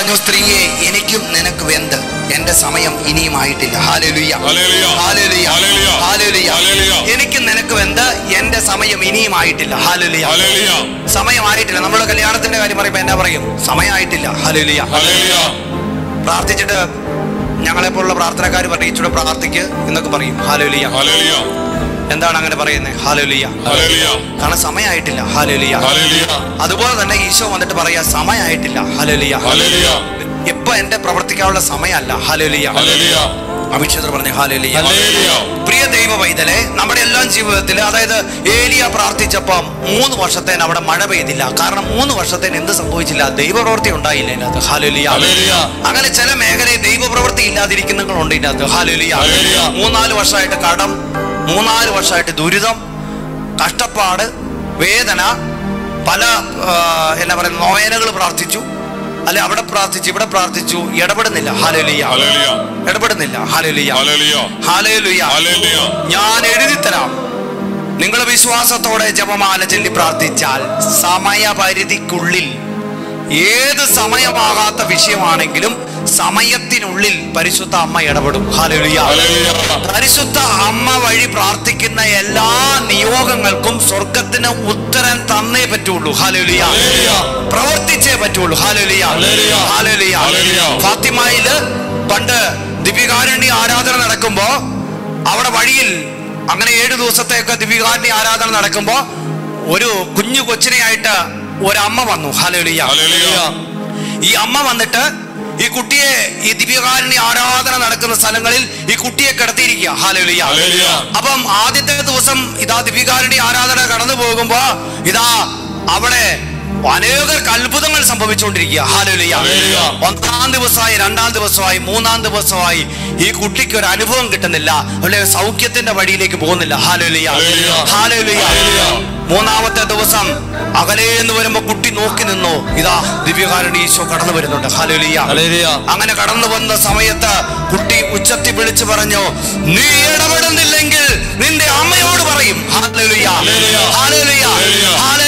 പറഞ്ഞു സ്ത്രീയെ എനിക്കും നിനക്ക് വെന്ത് എന്റെ സമയം ഇനിയും ആയിട്ടില്ല ഹാലലുയ്യ ഹല്ലേലൂയ. ഹാലലുയ്യ ഹല്ലേലൂയ. ഹാലലുയ്യ ഹല്ലേലൂയ. എനിക്കും നിനക്ക് വെന്ത് എന്റെ സമയം ഇനിയും ആയിട്ടില്ല ഹാലലുയ്യ ഹല്ലേലൂയ. സമയമായിട്ടില്ല നമ്മുടെ കല്യാണത്തിന്റെ കാര്യം പറയുമ്പോ എന്നാ പറയും സമയമായിട്ടില്ല ഹാലലുയ്യ ഹല്ലേലൂയ. പ്രാർത്ഥിച്ചിട്ട് ഞങ്ങളെപ്പോലുള്ള പ്രാർത്ഥനക്കാർ പറയും ഇച്ചിരി പ്രാർത്ഥിക്ക് എന്നൊക്കെ പറയും ഹാലലുയ്യ ഹല്ലേലൂയ. എന്താണ് അങ്ങനെ പറയുന്നത് ഹാലലുയ്യ ഹല്ലേലൂയ. കാരണം സമയമായിട്ടില്ല ഹാലലുയ്യ ഹല്ലേലൂയ. അതുപോലെ തന്നെ ഈശോ വന്നിട്ട് പറയാ സമയമായിട്ടില്ല ഹലലിയ ഹല്ലേലൂയ. ഇപ്പൊ എന്റെ പ്രവർത്തിക്കാനുള്ള സമയമല്ല ഹലലിയ ഹല്ലേലൂയ. അഭിക്ഷേത്ര പറഞ്ഞ ഹാലലിയ ഹല്ലേലൂയ. പ്രിയ ദൈവ വൈതലെ നമ്മുടെ എല്ലാം ജീവിതത്തിൽ അതായത് ഏലിയ പ്രാർത്ഥിച്ചപ്പം മൂന്ന് വർഷത്തേന് അവിടെ മഴ പെയ്തില്ല കാരണം മൂന്ന് വർഷത്തേന് എന്ത് സംഭവിച്ചില്ല ദൈവപ്രവൃത്തി ഉണ്ടായില്ല ഇതിനകത്ത് ഹാലലിയ ഹല്ലേലൂയ. അങ്ങനെ ചില മേഖലയിൽ ദൈവപ്രവൃത്തി ഇല്ലാതിരിക്കുന്നവരുണ്ട് ഇതിനകത്ത് ഹാലലിയ ഹല്ലേലൂയ. മൂന്നാല് വർഷമായിട്ട് കടം മൂന്നാല് വർഷമായിട്ട് ദുരിതം കഷ്ടപ്പാട് വേദന പല ആ, എന്നാ പറയുക നോയനകൾ പ്രാർത്ഥിച്ചു അല്ലെ അവിടെ പ്രാർത്ഥിച്ചു ഇവിടെ പ്രാർത്ഥിച്ചു ഇടപെടുന്നില്ല ഹാലലിയ ഹല്ലേലൂയ. ഇടപെടുന്നില്ല ഹാലലിയ ഹല്ലേലൂയ. ഹാലലുയ ഹല്ലേലൂയ. ഞാൻ എഴുതി തരാം നിങ്ങൾ വിശ്വാസത്തോടെ ജപമാല ചൊല്ലി പ്രാർത്ഥിച്ചാൽ സമയപരിധിക്കുള്ളിൽ ഏത് സമയമാകാത്ത വിഷയമാണെങ്കിലും സമയത്തിനുള്ളിൽ പരിശുദ്ധ അമ്മ ഇടപെടും ഹാലലുയ ഹല്ലേലൂയ. പരിശുദ്ധ അമ്മ വഴി പ്രാർത്ഥിക്കുന്ന എല്ലാ നിയോഗങ്ങൾക്കും സ്വർഗത്തിന് ഉത്തരം തന്നേ പറ്റുള്ളൂ ഹാലലുയ ഹല്ലേലൂയ. പ്രവർത്തിച്ചേ പറ്റുള്ളൂ ഹാലലുയ ഹല്ലേലൂയ. ഹാലലുയ ഹല്ലേലൂയ. ഫാത്തിമയില് പണ്ട് ദിവ്യകാരുണ്യ ആരാധന നടക്കുമ്പോ അവിടെ വഴിയിൽ അങ്ങനെ ഏഴു ദിവസത്തേക്ക് ദിവ്യകാരുണ്യ ആരാധന നടക്കുമ്പോ ഒരു കുഞ്ഞു കൊച്ചിനെയായിട്ട് ഒരമ്മ വന്നു ഹാലലുയ ഹല്ലേലൂയ. ഈ അമ്മ വന്നിട്ട് ഈ കുട്ടിയെ ഈ ദിവ്യകാരുണ്യ ആരാധന നടക്കുന്ന സ്ഥലങ്ങളിൽ ഈ കുട്ടിയെ കിടത്തിയിരിക്കുക ഹാലലുയ ഹല്ലേലൂയ. അപ്പം ആദ്യത്തെ ദിവസം ഇതാ ദിവ്യകാരുണ്യ ആരാധന കടന്നു പോകുമ്പോ ഇതാ അവിടെ അനേകർക്ക് അത്ഭുതങ്ങൾ സംഭവിച്ചുകൊണ്ടിരിക്കുക ഹാലലുയ ഹല്ലേലൂയ. ഒന്നാം ദിവസമായി രണ്ടാം ദിവസമായി മൂന്നാം ദിവസമായി ഈ കുട്ടിക്ക് ഒരു അനുഭവം കിട്ടുന്നില്ല അല്ലെ സൗഖ്യത്തിന്റെ വഴിയിലേക്ക് പോകുന്നില്ല ഹാലലുയ ഹല്ലേലൂയ. ഹാലലുയ ഹല്ലേലൂയ. മൂന്നാമത്തെ ദിവസം അകലെ എന്ന് വരുമ്പോ കുട്ടി നോക്കി നിന്നു ഇതാ ദിവ്യകാരുണ്യ ഈശോ കടന്നു വരുന്നുണ്ട് ഹാലലുയ ഹല്ലേലൂയ. അങ്ങനെ കടന്നു വന്ന സമയത്ത് കുട്ടി ഉച്ചത്തി വിളിച്ചു പറഞ്ഞു നീ ഇടപെടുന്നില്ലെങ്കിൽ നിന്റെ അമ്മയോട് പറയും ഹാലലുയ ഹല്ലേലൂയ. ഹാലലുയ ഹല്ലേലൂയ.